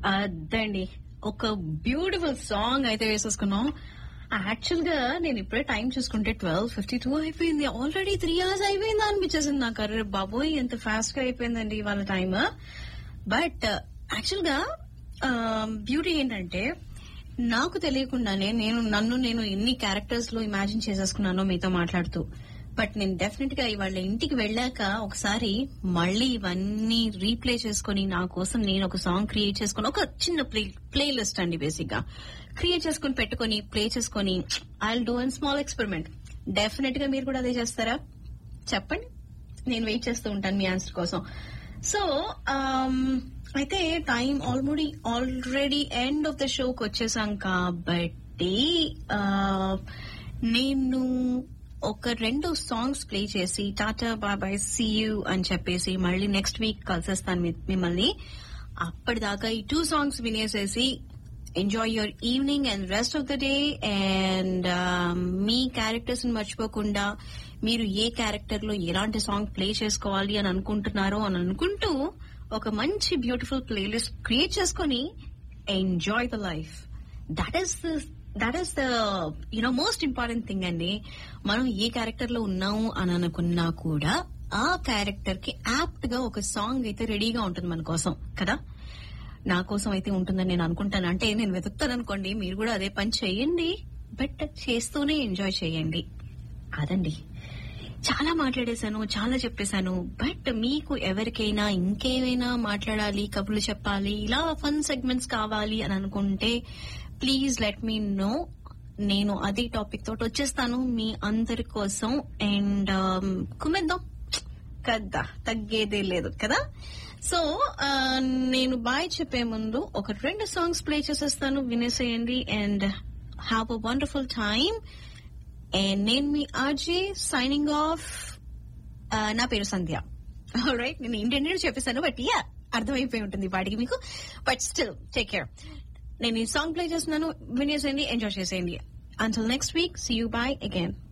అదండి ఒక beautiful song అయితే వేసేసుకున్నాం యాక్చువల్ గా నేను ఇప్పుడే టైం చూసుకుంటే ట్వెల్వ్ ఫిఫ్టీ టూ అయిపోయింది ఆల్రెడీ త్రీ అవర్స్ అయిపోయింది అనిపించేసింది నాకు అరే బాబోయ్ ఎంత ఫాస్ట్ గా అయిపోయిందండి వాళ్ళ టైం బట్ యాక్చువల్ గా బ్యూటీ ఏంటంటే నాకు తెలియకుండానే నేను నన్ను నేను ఎన్ని క్యారెక్టర్స్ లో ఇమాజిన్ చేసేసుకున్నానో మీతో మాట్లాడుతూ బట్ నేను డెఫినెట్ గా ఇవాళ ఇంటికి వెళ్ళాక ఒకసారి మళ్ళీ ఇవన్నీ రీప్లే చేసుకుని నా కోసం నేను ఒక సాంగ్ క్రియేట్ చేసుకుని ఒక చిన్న ప్లే ప్లే లిస్ట్ అండి బేసిక్ గా క్రియేట్ చేసుకుని పెట్టుకుని ప్లే చేసుకుని I do an small experiment definite గా మీరు కూడా అదే చేస్తారా చెప్పండి నేను వెయిట్ చేస్తూ ఉంటాను మీ ఆన్సర్ కోసం సో అయితే time already already end of the షోకి వచ్చేసాం కాబట్టి ఆ, నేను ఒక రెండు సాంగ్స్ ప్లే చేసి టాటా బాబాయ్ సీ యూ అని చెప్పేసి మళ్ళీ నెక్స్ట్ వీక్ కలిసేస్తాను మీ- మిమ్మల్ని అప్పటిదాకా ఈ టూ సాంగ్స్ వినేసేసి enjoy your evening and rest of the day and మీ క్యారెక్టర్స్ ని మర్చిపోకుండా మీరు ఏ క్యారెక్టర్ లో ఎలాంటి సాంగ్ ప్లే చేసుకోవాలి అని అనుకుంటున్నారో అని అనుకుంటూ ఒక మంచి బ్యూటిఫుల్ ప్లేలిస్ట్ క్రియేట్ చేసుకుని enjoy the life that is that is the you know most important thing అండి మనం ఏ క్యారెక్టర్ లో ఉన్నాము అని అనుకున్నా కూడా ఆ క్యారెక్టర్ కి యాప్ట్ గా ఒక సాంగ్ అయితే రెడీగా ఉంటుంది మన కోసం కదా నా కోసం అయితే ఉంటుందని నేను అనుకుంటాను అంటే నేను వెతుకుతాను అనుకోండి మీరు కూడా అదే పని చేయండి బట్ చేస్తూనే ఎంజాయ్ చేయండి అదండి చాలా మాట్లాడేశాను చాలా చెప్పేశాను బట్ మీకు ఎవరికైనా ఇంకేమైనా మాట్లాడాలి కబుర్లు చెప్పాలి ఇలా ఫన్ సెగ్మెంట్స్ కావాలి అని అనుకుంటే ప్లీజ్ లెట్ మీ నో నేను అదే టాపిక్ తోటి వచ్చేస్తాను మీ అందరి కోసం అండ్ కుమేద్దాం కదా తగ్గేదే లేదు కదా సో ఆ, నేను బాయ్ చెప్పే ముందు ఒక రెండు సాంగ్స్ ప్లే చేసేస్తాను వినేసేయండి and have a wonderful time and నేను మీ ఆర్జే సైనింగ్ ఆఫ్ నా పేరు సంధ్య రైట్ నేను ఇంటెండెడ్ చెప్పేశాను బట్ యా అర్థమైపోయి ఉంటుంది వాటికి మీకు బట్ స్టిల్ టేక్ కేర్ నేను ఈ సాంగ్ ప్లే చేస్తున్నాను వినేసేయండి ఎంజాయ్ చేసేయండి until next week see you bye again